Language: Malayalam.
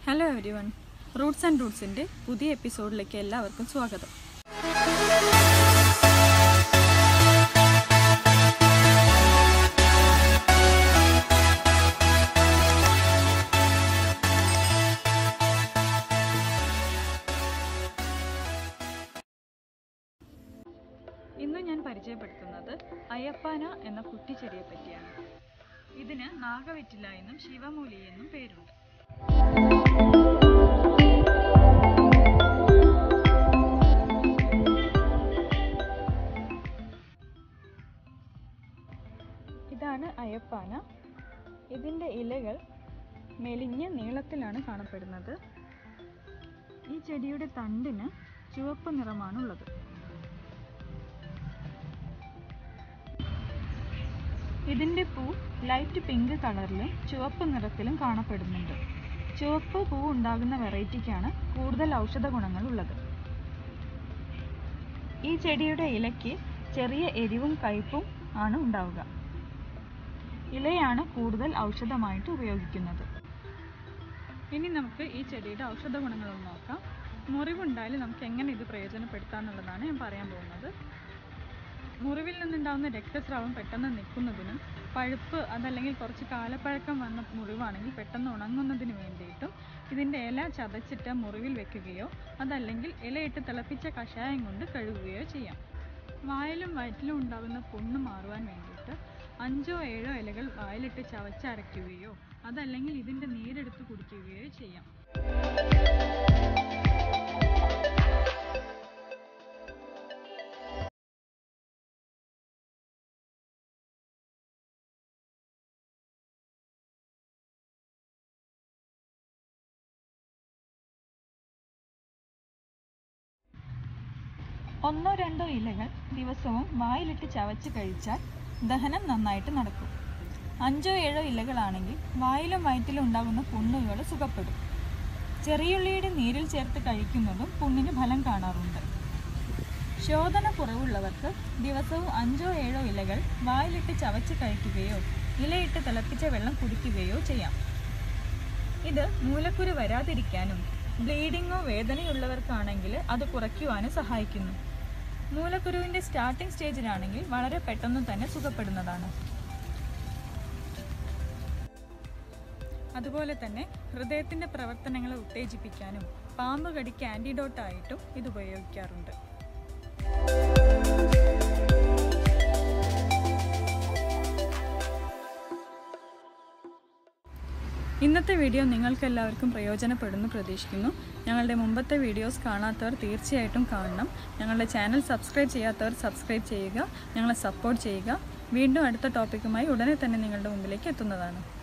hello everyone Roots and റൂട്ട്സിൻ്റെ പുതിയ എപ്പിസോഡിലേക്ക് എല്ലാവർക്കും സ്വാഗതം ഇന്ന് ഞാൻ പരിചയപ്പെടുത്തുന്നത് അയ്യപ്പാന എന്ന കുറ്റിച്ചെടിയെ പറ്റിയാണ് ഇതിന് നാഗവെറ്റില എന്നും ശിവമൂലി എന്നും പേരുണ്ട് ഇതാണ് അയ്യപ്പാന ഇതിൻ്റെ ഇലകൾ മെലിഞ്ഞ നീളത്തിലാണ് കാണപ്പെടുന്നത് ഈ ചെടിയുടെ തണ്ടിന് ചുവപ്പ് നിറമാണുള്ളത് ഇതിൻ്റെ പൂ ലൈറ്റ് പിങ്ക് കളറിലും ചുവപ്പ് നിറത്തിലും കാണപ്പെടുന്നുണ്ട് ചുവപ്പ് പൂ ഉണ്ടാകുന്ന വെറൈറ്റിക്കാണ് കൂടുതൽ ഔഷധ ഗുണങ്ങൾ ഉള്ളത് ഈ ചെടിയുടെ ഇലയ്ക്ക് ചെറിയ എരിവും കയ്പും ആണ് ഉണ്ടാവുക ഇലയാണ് കൂടുതൽ ഔഷധമായിട്ട് ഉപയോഗിക്കുന്നത് ഇനി നമുക്ക് ഈ ചെടിയുടെ ഔഷധ ഗുണങ്ങളൊന്ന് നോക്കാം മുറിവുണ്ടായാൽ നമുക്ക് എങ്ങനെ ഇത് പ്രയോജനപ്പെടുത്താമെന്നുള്ളതാണ് ഞാൻ പറയാൻ പോകുന്നത് മുറിവിൽ നിന്നുണ്ടാകുന്ന രക്തസ്രാവം പെട്ടെന്ന് നിൽക്കുന്നതിനും പഴുപ്പ് അതല്ലെങ്കിൽ കുറച്ച് കാലപ്പഴക്കം വന്ന മുറിവാണെങ്കിൽ പെട്ടെന്ന് ഉണങ്ങുന്നതിന് വേണ്ടിയിട്ടും ഇതിൻ്റെ ഇല ചതച്ചിട്ട് മുറിവിൽ വെക്കുകയോ അതല്ലെങ്കിൽ ഇലയിട്ട് തിളപ്പിച്ച കഷായം കൊണ്ട് കഴുകുകയോ ചെയ്യാം വായിലും വയറ്റിലും ഉണ്ടാകുന്ന പുണ്ണ് മാറുവാൻ വേണ്ടിയിട്ട് അഞ്ചോ ഏഴോ ഇലകൾ വായിലിട്ട് ചവച്ചരയ്ക്കുകയോ അതല്ലെങ്കിൽ ഇതിൻ്റെ നീരെടുത്ത് കുടിക്കുകയോ ചെയ്യാം ഒന്നോ രണ്ടോ ഇലകൾ ദിവസവും വായിലിട്ട് ചവച്ച് കഴിച്ചാൽ ദഹനം നന്നായിട്ട് നടക്കും അഞ്ചോ ഏഴോ ഇലകളാണെങ്കിൽ വായിലും വയറ്റിലും ഉണ്ടാകുന്ന പുണ്ണുകൾ സുഖപ്പെടും ചെറിയുള്ളിയുടെ നീരിൽ ചേർത്ത് കഴിക്കുന്നതും പുണ്ണിന് ഫലം കാണാറുണ്ട് ശോധന കുറവുള്ളവർക്ക് ദിവസവും അഞ്ചോ ഏഴോ ഇലകൾ വായിലിട്ട് ചവച്ച് കഴിക്കുകയോ ഇലയിട്ട് തിളപ്പിച്ച വെള്ളം കുടിക്കുകയോ ചെയ്യാം ഇത് മൂലക്കുരു വരാതിരിക്കാനും ബ്ലീഡിങ്ങോ വേദനയുള്ളവർക്കാണെങ്കിൽ അത് കുറയ്ക്കുവാനും സഹായിക്കുന്നു മൂലക്കുരുവിൻ്റെ സ്റ്റാർട്ടിംഗ് സ്റ്റേജിലാണെങ്കിൽ വളരെ പെട്ടെന്ന് തന്നെ സുഖപ്പെടുന്നതാണ് അതുപോലെ തന്നെ ഹൃദയത്തിൻ്റെ പ്രവർത്തനങ്ങളെ ഉത്തേജിപ്പിക്കാനും പാമ്പ് കടിക്ക് ആൻറ്റിഡോട്ടായിട്ടും ഇത് ഉപയോഗിക്കാറുണ്ട് ഇന്നത്തെ വീഡിയോ നിങ്ങൾക്ക് എല്ലാവർക്കും പ്രയോജനപ്പെടുന്നു പ്രതീക്ഷിക്കുന്നു ഞങ്ങളുടെ മുമ്പത്തെ വീഡിയോസ് കാണാത്തവർ തീർച്ചയായിട്ടും കാണണം ഞങ്ങളുടെ ചാനൽ സബ്സ്ക്രൈബ് ചെയ്യാത്തവർ സബ്സ്ക്രൈബ് ചെയ്യുക ഞങ്ങളെ സപ്പോർട്ട് ചെയ്യുക വീണ്ടും അടുത്ത ടോപ്പിക്കുമായി ഉടനെ തന്നെ നിങ്ങളുടെ മുമ്പിലേക്ക് എത്തുന്നതാണ്